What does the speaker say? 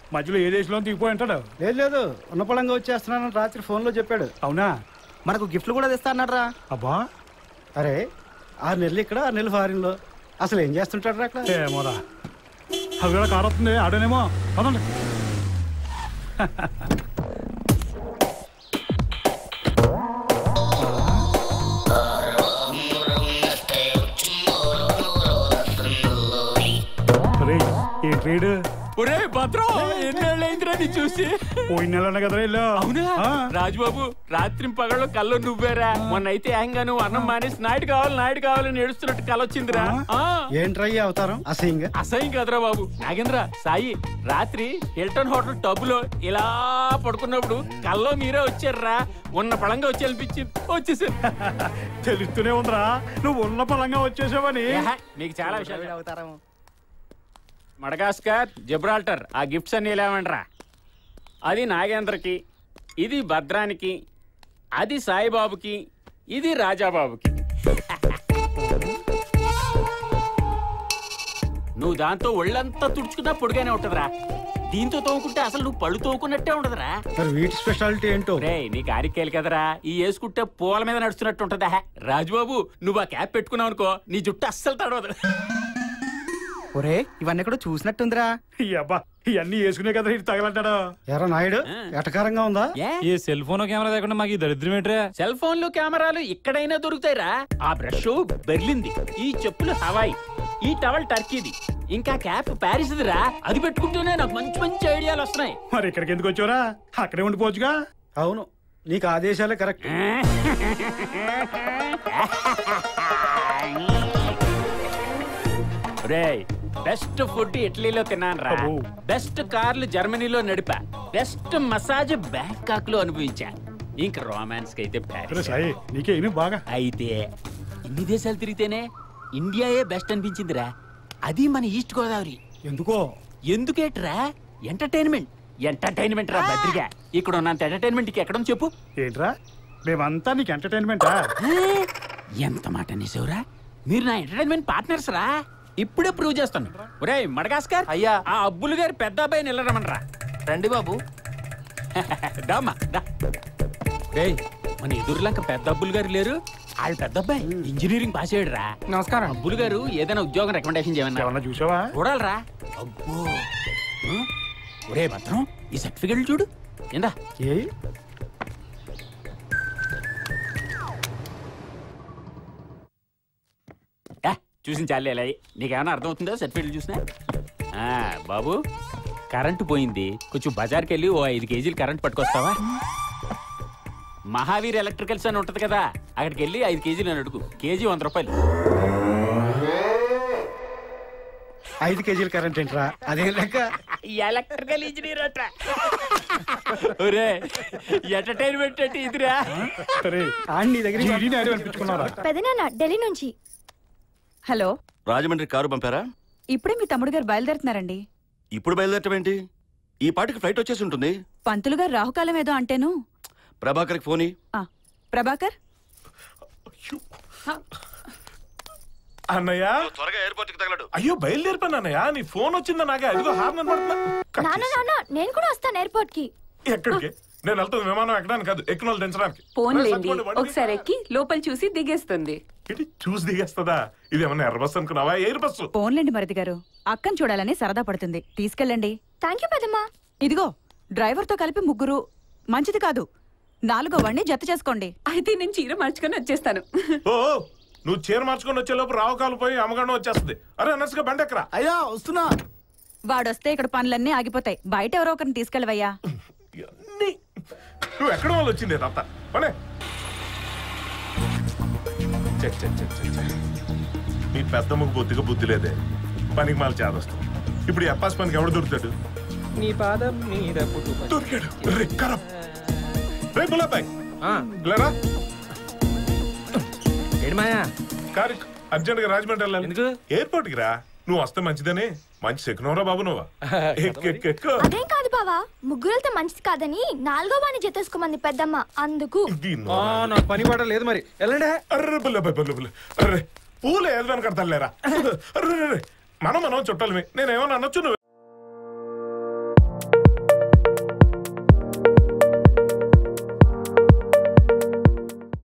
మధ్యలో ఏ దేశంలో దిగిపోయి ఉంటాడు లేదు లేదు ఉన్న పొలంగా వచ్చేస్తున్నానని రాత్రి ఫోన్లో చెప్పాడు అవునా మనకు గిఫ్ట్లు కూడా తెస్తా అన్నారా అబ్బా అరే ఆరు నెలలు ఇక్కడ ఆరు నెలలు ఫారిన్లో అసలు ఏం చేస్తుంటాడు అక్కడ ఏమోరా అవి కూడా కారు వస్తుంది ఆడోనేమో పదండి ఒరేయ్, ఏ ట్రేడ్ ఒరే భద్రం ఎన్నేళ్ళైందిరా నీ చూసి పోయిన నెల కదా ఇల్లు అవునా రాజుబాబు రాత్రి పగళ్ళు కళ్ళు నువ్వేరా మొన్న అయితే ఏకంగా నువ్వు అన్నం మానేసి నాయుడు కావాలి నాయుడు కావాలని ఏడుస్తున్నట్టు కళ వచ్చిందిరా ఆ, ఏంట్రా ఈ అవతారం అసహ్యంగా అసహ్యం కదరా బాబు నాగేంద్ర సాయి రాత్రి హిల్టన్ హోటల్ టబ్బులో ఇలా పడుకున్నప్పుడు కల్లో మీరే వచ్చారురా ఉన్న పళంగా వచ్చి అనిపించి వచ్చేసారు తెలుస్తూనే ఉందిరా నువ్వు ఉన్న పలంగా వచ్చేసావని ఏహ, మీకు చాలా విషయాలు అవతారం మడగాస్కర్ జిబ్రాల్టర్ ఆ గిఫ్ట్స్ అన్ని లేవండ్రా అది నాగేంద్రకి ఇది భద్రానికి అది సాయిబాబుకి ఇది రాజాబాబుకి నువ్వు దాంతో ఒళ్ళంతా తుడుచుకున్నా పొడిగానే ఉంటదిరా దీంతో తోముకుంటే అసలు నువ్వు పళ్ళు తోముకున్నట్టే ఉండదురా మరి వీటి స్పెషాలిటీ ఏంటో రే నీ కారికేలు కదరా ఈ వేసుకుంటే పూల మీద నడుస్తున్నట్టు ఉంటదా రాజుబాబు నువ్వు ఆ క్యాప్ పెట్టుకున్నావు అనుకో నీ జుట్టు అస్సలు తడవదు ఒరే ఇవన్నీ కూడా చూసినట్టుందిరా ఈ అబ్బా ఇవన్నీ వేసుకునే కదా ఇటు తగలంటాడు ఎరా నాయుడు ఎటకారంగా ఉందా ఏ ఏ సెల్ ఫోన్ కెమెరా లేకుండా మాకు ఈ దరిద్రం ఏంట్రా సెల్ ఫోన్లు కెమెరాలు ఇక్కడైనా దొరుకుతాయిరా ఆ బ్రష్ బెర్లింది ఈ చెప్పులు హవాయి ఈ టవల్ టర్కీది ఇంకా క్యాప్ ప్యారిస్దిరా అది పెట్టుకుంటూనే నాకు మంచి మంచి ఐడియాలు వస్తున్నాయి మరి ఇక్కడికి ఎందుకు వచ్చావురా అక్కడే ఉండిపోవచ్చుగా అవును నీకు ఆదేశాలే కరెక్ట్ రే బెస్ట్ ఫుడ్ ఇటలీలో తిన్నాను రా అబ్బో. బెస్ట్ కార్లు జర్మనీలో నడిపా బెస్ట్ మసాజ్ బ్యాంకాక్ లో అనుభవించా ఇంక రొమాన్స్ కి అయితే అరే ప్యారిస్ సాయి నీకే ఇను బాగా అయితే ఇన్ని దేశాలు తిరిగితేనే ఇండియాయే బెస్ట్ అనిపించిందిరా అది మన ఈస్ట్ గోదావరి ఎందుకో ఎందుకేట్రా ఎంటర్టైన్మెంట్ ఎంటర్టైన్మెంట్ రా బద్రిగా ఇక్కడ ఉన్నంత ఎంటర్టైన్మెంట్ ఎక్కడ చెప్పు ఏంట్రా మేమంతా నీకు ఎంటర్టైన్మెంటా ఆ, ఎంత మాట అనేసావురా మీరు నా ఎంటర్టైన్మెంట్ పార్ట్నర్స్ రా ఇప్పుడే ప్రూవ్ చేస్తాను ఒరేయ్ మడగాస్కర్ అయ్యా. ఆ అబ్బులు గారి పెద్ద అబ్బాయిని వెళ్ళరమనరా రండి బాబు దామ్మా దా రేయ్ మన ఎదురులంక పెద్ద అబ్బులు గారు లేరు వాళ్ళు పెద్ద అబ్బాయి ఇంజనీరింగ్ పాస్ అయ్యాడు రా నమస్కారం అబ్బులు గారు ఏదైనా ఉద్యోగం రికమెండేషన్ చేయమన్నా ఏమన్నా చూసావా చూడాలరా అబ్బో ఆ? ఒరే భద్రం ఈ సర్టిఫికెట్లు చూడు ఏందా ఏ ఏ, చూసిన చాలే ఇలా నీకేమైనా అర్థమవుతుందో సర్టిఫికెట్లు చూసినా ఆ, బాబు కరెంటు పోయింది కొంచెం బజార్కి వెళ్ళి ఓ ఐదు కేజీలు కరెంట్ పట్టుకొస్తావా మహావీర్ ఎలక్ట్రికల్స్ అని ఉంటది కదా అక్కడికి వెళ్ళి ఐదు కేజీలు అని అడుగు కేజీ వంద రూపాయలు ఐదు కేజీల కరెంట్ ఏంట్రా అదేం లెక్క ఎలక్ట్రికల్ ఇంజనీర్ అట ఒరే ఎంటర్టైన్మెంట్ అంటే ఇదిరా సరే ఆడి నీ దగ్గర జీడీని ఆడి అనిపించుకున్నారా పెదనాన్న ఢిల్లీ నుంచి హలో రాజమండ్రి కారు పంపారా ఇప్పుడే మీ తమ్ముడు గారు బయలుదేరుతున్నారండి ఇప్పుడు బయలుదేరటం ఏంటి ఈ పాటికి ఫ్లైట్ వచ్చేసి ఉంటుంది పంతులు గారు రాహుకాలం ఏదో అంటేను ప్రభాకర్కి ఫోని ఆ, ప్రభాకర్ అన్నయ్య త్వరగా ఎయిర్పోర్ట్ కి తగలడు అయ్యో బయలుదేరిపోయాను అన్నయ్య నీ ఫోన్ వచ్చిందా నాకే అదిగో హార్న్ అనబడుతున్నా నాన్న నాన్న నేను కూడా వస్తాను ఎయిర్పోర్ట్ కి ఎక్కడికి నేను వెళ్తాను విమానం ఎక్కడానికి కాదు ఎక్కిన వాళ్ళు దించడానికి ఫోన్లేండి సర్దుకోండి, బండి ఒకసారి ఎక్కి లోపల చూసి దిగేస్తుంది ఏంటి చూసి దిగేస్తుందా ఇది ఏమన్నా ఎర్ర బస్సు అనుకున్నావా ఎయిర్ బస్సు పోన్లేండి మరిది గారు అక్కని చూడాలని సరదా పడుతుంది తీసుకెళ్ళండి థ్యాంక్ యూ పెద్దమ్మా ఇదిగో డ్రైవర్తో కలిపి ముగ్గురు మంచిది కాదు నాలుగో వాడిని జత చేసుకోండి అయితే నేను చీర మార్చుకొని వచ్చేస్తాను ఓ ఓ, నువ్వు చీర మార్చుకొని వచ్చే లోపు రావుకాలు పోయి అమ్మగండం వచ్చేస్తుంది అరే నర్సుగా బండి ఎక్కరా అయ్యా వస్తున్నా వాడొస్తే ఇక్కడ పనులన్నీ ఆగిపోతాయి బయట ఎవరో ఒకరిని తీసుకెళ్ళవయ్యా ఇవన్నీ నువ్వు ఎక్కడ వాళ్ళు వచ్చింది తాత పనే చె, చె, చె, చె, చె. మీ పెద్దమ్మకు బొద్దిగా బుద్ధి లేదే పనికి మాల చేదస్తాం ఇప్పుడు ఈ అప్పాస్ పనికి ఎవడు దొరుకుతాడు నీ పాదం మీద పుట్టు దొరికాడు రే కరం రే గులాబాయ్ లేరా ఏడు మాయా కారు అర్జెంట్ గా రాజమండ్రి వెళ్ళాలి ఎందుకు? ఎయిర్పోర్ట్ కి రా నువ్వు వస్తే మంచిదని మంచి సెక్నవరా బాబు నువ్వు ఎక్కు ఎక్కు ఎక్కు అదేం కాదు బావా ముగ్గురు వెళ్తే మంచిది కాదని నాలుగో వాణ్ణి జతేసుకోమంది పెద్దమ్మ అందుకు ఇది నాకు పని పాట లేదు మరి వెళ్ళండి అర్రే బుల్ల బుల్ల బుల్ల బుల్ల. అర్రే పూలు ఏదో కడతాను లేరా అర్రే అర్రే. మనం మనం చుట్టాలి నేనేమన్నా అనొచ్చు నువ్వు